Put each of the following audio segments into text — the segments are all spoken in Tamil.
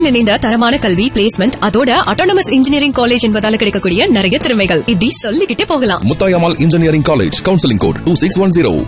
இணைந்த தரமான கல்வி பிளேஸ்மெண்ட் அதோட அட்டானமஸ் இன்ஜினியரிங் காலேஜ் என்பதால கிடைக்கக்கூடிய நிறைய திறமைகள் இப்படி சொல்லிக்கிட்டே போகலாம் Muthayammal engineering college counselling code two six one zero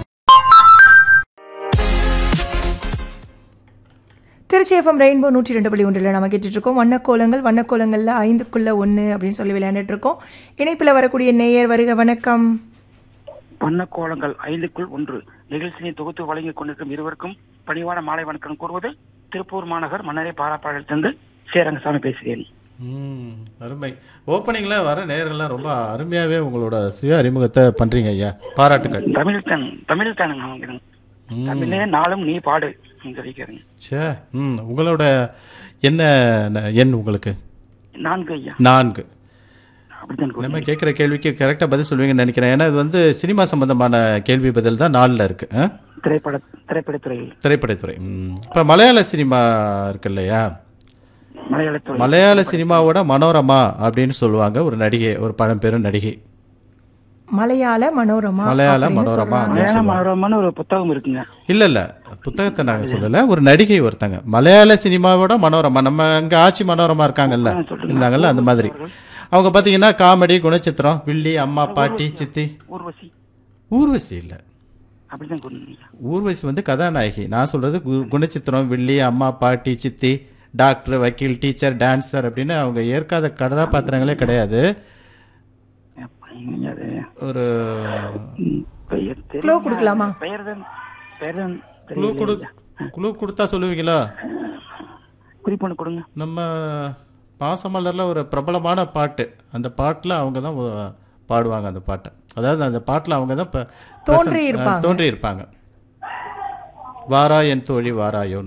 Tiruchi FM rainbow நூற்றி ரெண்டு புள்ளி ஒன்றில் நம்ம கேட்டுட்டு இருக்கோம் வண்ணக்கோலங்கள் வண்ணக்கோலங்களில் ஐந்துக்குள்ள ஒன்று அப்படின்னு சொல்லி விளையாண்டுட்டு இருக்கோம் இணைப்பில் வரக்கூடிய நேயர் வருக வணக்கம் வண்ணக்கோலங்கள் ஐந்துக்குள் ஒன்று நிகழ்ச்சியை தொகுத்து வழங்கிக் கொண்டிருக்கும் இருவருக்கும் பணிவான மாலை வணக்கம் கூறுவது திருப்பூர் மாநகர் மன்னரை பாராப்பாளத்திலிருந்து சேரங்கசாமி பேசுகிறேன் ம் அருமை ஓப்பனிங்கில் வர நேயர்கள்லாம் ரொம்ப அருமையாகவே உங்களோட சுய அறிமுகத்தை பண்ணுறீங்க ஐயா பாராட்டுக்கள் தமிழ் தான் தமிழ் தானுங்க அவங்க ம். தமிழே நாளும் நீ பாடு சொல்லிக்கிறேங்க சே ம் உங்களோட என்ன ந- எண் உங்களுக்கு நான்கு ஐயா நான்கு அப்படித்தான் நம்ம கூறுகிறேன். கேட்குற கேள்விக்கு கரெக்டாக பதில் சொல்லுவீங்கன்னு நினைக்கிறேன் ஏன்னா இது வந்து சினிமா சம்பந்தமான கேள்வி பதில் தான் நாலில் இருக்கு ஆ? திரைப்பட திரைப்படத்துறையில் திரைப்படத்துறை ம் இப்போ மலையாள சினிமா இருக்கு இல்லையா மலையாளத்துறை மலையாள சினிமாவோட மனோரமா அப்படின்னு சொல்லுவாங்க ஒரு நடிகை ஒரு பழம்பெரும் நடிகை மலையாள மனோரமா மலையாள அப்படின்னு மனோரமா. சொல்றாங்க. மலையாள மனோரமான ஒரு புத்தகம் இருக்குங்க இல்ல இல்ல புத்தகத்தை நாங்க சொல்லல ஒரு நடிகை ஒருத்தங்க மலையாள சினிமாவோட மனோரமா நம்ம அங்க ஆட்சி மனோரமா இருக்காங்கல்ல ஆ, சொல்லுங்க. இருந்தாங்கல்ல அந்த மாதிரி அவங்க பாத்தீங்கன்னா காமெடி குணச்சித்திரம் வில்லி அம்மா பாட்டி சித்தி ஊர்வசி ஊர்வசி இல்ல அப்படித்தான் கூறுங்க ஐயா. ஊர்வசி வந்து கதாநாயகி நான் சொல்றது கு- குணச்சித்திரம் வில்லி அம்மா பாட்டி சித்தி டாக்டர் வக்கீல் டீச்சர் டான்சர் அப்படின்னு அவங்க ஏற்காத கதாபாத்திரங்களே கிடையாது அப்பா, எங்க அது ஒரு ம், பெயர் தெரியல. Clue கொடுக்கலாமா? பெயர் தான் பெயர் தான் குழு தெரியல கொடு ஐயா. குழு கொடுத்தா சொல்லுவீங்களா குறிப்பொன்று கொடுங்க நம்ம பாசமலரில் ஒரு பிரபலமான பாட்டு அந்த பாட்டில் அவங்க தான் ஒ- பாடுவாங்க அந்த பாட்டை அதாவது அந்த பாட்டில் அவங்க தான் இப்போ தோன்றி இருப்பாங்க. தோன்றி இருப்பாங்க வாரா என் தோழி வாராயோன்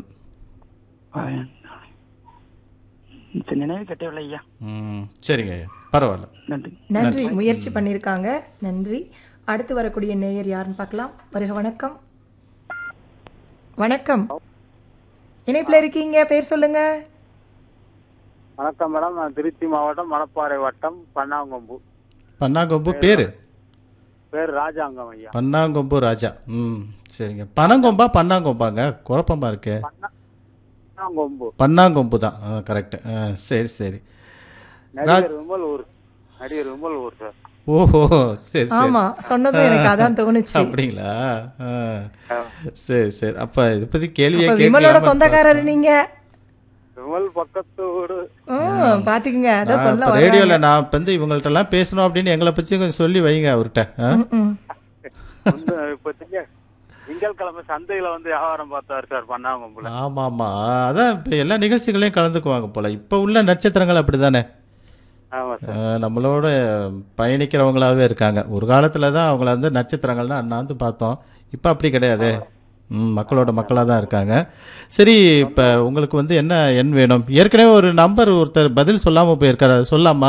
சரி, நினைவு கட்டவில்லை ஐயா ம், சரிங்க ஐயா பரவாயில்ல நன்றி நன்றி முயற்சி பண்ணியிருக்காங்க நன்றி அடுத்து வரக்கூடிய நேயர் யாருன்னு பார்க்கலாம் வருக வணக்கம் வணக்கம் இணைப்பில் இருக்கீங்க பேர் சொல்லுங்க வணக்கம் மேடம் நான் திருச்சி மாவட்டம் மணப்பாறை வட்டம் பன்னாங்கொம்பு பன்னாங்கொம்பு பேர் பேர் ராஜாங்கம் ஐயா பன்னாங்கொம்பு ராஜா ம் சரிங்க பனங்கொம்பா பன்னாங்கொம்பாங்க குழப்பமா இருக்கு பன்னாங்கொம்பு பன்னாங்கொம்பு தான் கரெக்ட் சரி சரி நடிகர் விமல் ஊர் நடிகர் விமல் ஊர் சார் ஓஹோ சரி சரி ஆமா சொன்னதும் எனக்கு அதான் தோணுச்சு அப்படிங்களா ஆ. சரி சரி அப்ப இதை பத்தி கேள்வியே அப்ப விமலோட கேட்கலாமா? சொந்தக்காரர் நீங்க விமல் பக்கத்து ஊரு ம், பாத்துக்குங்க அதான் நான் சொல்ல இப்ப வர்றாங்க. ரேடியோல நான் இப்ப வந்து இவங்கள்ட்ட எல்லாம் பேசணும் அப்படின்னு எங்களை பத்தி கொஞ்சம் சொல்லி வைங்க அவர்கிட்ட ஆ? ம், ம். வந்து இப்ப திங்க திங்கட்கிழமை சந்தையில வந்து வியாபாரம் பார்த்தாரு சார் பன்னாங்கொம்புல ஆமா ஆமா அதான் இப்ப எல்லா நிகழ்ச்சிகளையும் கலந்துக்குவாங்க போல இப்ப உள்ள நட்சத்திரங்கள் அப்படிதானே ஆமா ஆ, சார் நம்மளோட பயணிக்கிறவங்களாவே இருக்காங்க ஒரு காலத்துல தான் அவங்கள வந்து நட்சத்திரங்கள்லாம் அண்ணாந்து பார்த்தோம் இப்ப அப்படி கிடையாது ம் மக்களோட மக்களாக தான் இருக்காங்க சரி இப்போ உங்களுக்கு வந்து என்ன எண் வேணும் ஏற்கனவே ஒரு நம்பர் ஒருத்தர் பதில் சொல்லாமல் போயிருக்காரு அது சொல்லாமா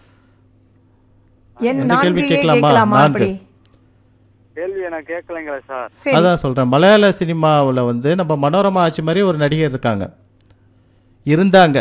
என் எந்த கேள்வி நான்கையே கேட்கலாமா? கேட்கலாமா நான்கு. அப்படி கேள்வி நான் கேட்கலைங்களா சார் சரி அதான் சொல்கிறேன் மலையாள சினிமாவில் வந்து நம்ம மனோரமா ஆட்சி மாதிரி ஒரு நடிகர் இருக்காங்க இருந்தாங்க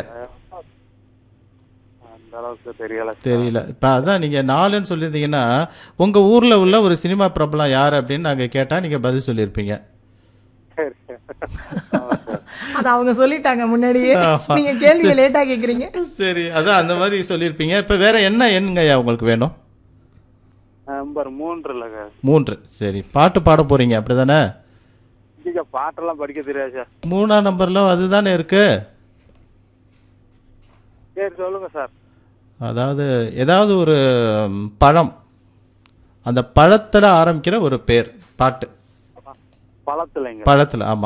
அந்த அளவுக்கு தெரியல சார். தெரியல இப்போ அதான் நீங்கள் நாலுன்னு சொல்லியிருந்தீங்கன்னா உங்கள் ஊரில் உள்ள ஒரு சினிமா பிரபலம் யார் அப்படின்னு நாங்கள் கேட்டால் நீங்கள் பதில் சொல்லியிருப்பீங்க சரி ஆமா சார் அது அவங்க சொல்லிட்டாங்க முன்னாடியே ஆமா. நீங்க கேள்வியை லேட்டா கேக்குறீங்க சரி அதான் அந்த மாதிரி சொல்லியிருப்பீங்க இப்போ வேற என்ன எண்ணுங்கய்யா உங்களுக்கு வேணும் நம்பர் மூன்றுல சார் மூன்று சரி பாட்டு பாட போறீங்க அப்படிதானே இங்க பாட்டெல்லாம் படிக்க தெரியாது சார் மூணாம் நம்பர்ல அதுதானே இருக்கு சரி சொல்லுங்க சார் அதாவது ஏதாவது ஒரு ம், பழம் அந்த பழத்துல ஆரம்பிக்கிற ஒரு பேர் பாட்டு பழத்துலைங்க பழத்துல ஆமா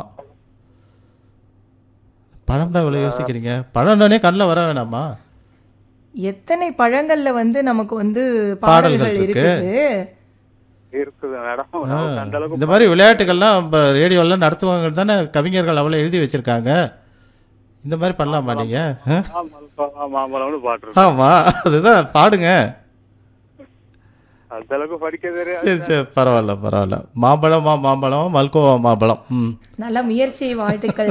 பழம்னா இவ்வளோ யோசிக்கிறீங்க பழம்னானே கண்ணில் வர வேணாமா எத்தனை பழங்கள்ல வந்து நமக்கு வந்து பாடல்கள் பாடல்கள் இருக்கு. இருக்குது இருக்குது மேடம் ஆ, நமக்கு அந்த அளவுக்கு இந்த மாதிரி விளையாட்டுகள்லாம் இப்போ ரேடியோலாம் நடத்துவாங்க தானே கவிஞர்கள் அவ்வளோ எழுதி வச்சிருக்காங்க இந்த மாதிரி பண்ணலாமா நீங்க ஆ? மாம்பழம் மாம்பழம்னு பாட்டு இருக்கு ஆமா அதுதான் பாடுங்க அந்த அளவுக்கு படிக்க தெரியாது சரி சரி பரவாயில்ல பரவாயில்ல மாம்பழமா மாம்பழம் மல்கோவா மாம்பழம் ம் நல்ல முயற்சி வாழ்த்துக்கள்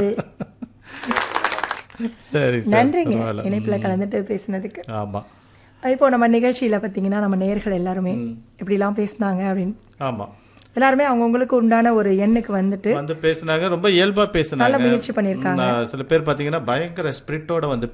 சரி சரி நன்றிங்க பரவாயில்ல இணைப்புல கலந்துட்டு பேசினதுக்கு ஆமா இப்போ நம்ம நிகழ்ச்சியில பாத்தீங்கன்னா நம்ம நேயர்கள் எல்லாருமே இப்படிலாம் பேசினாங்க அப்படின்னு ஆமா எல்லாருமே அவங்கவுங்களுக்கு உண்டான ஒரு எண்ணுக்கு வந்துட்டு வந்து பேசுனாங்க ரொம்ப இயல்பா நல்ல பேசுனாங்க முயற்சி பண்ணியிருக்காங்க நான் சில பேர் பாத்தீங்கன்னா பயங்கர ஸ்பிரிட்டோட வந்து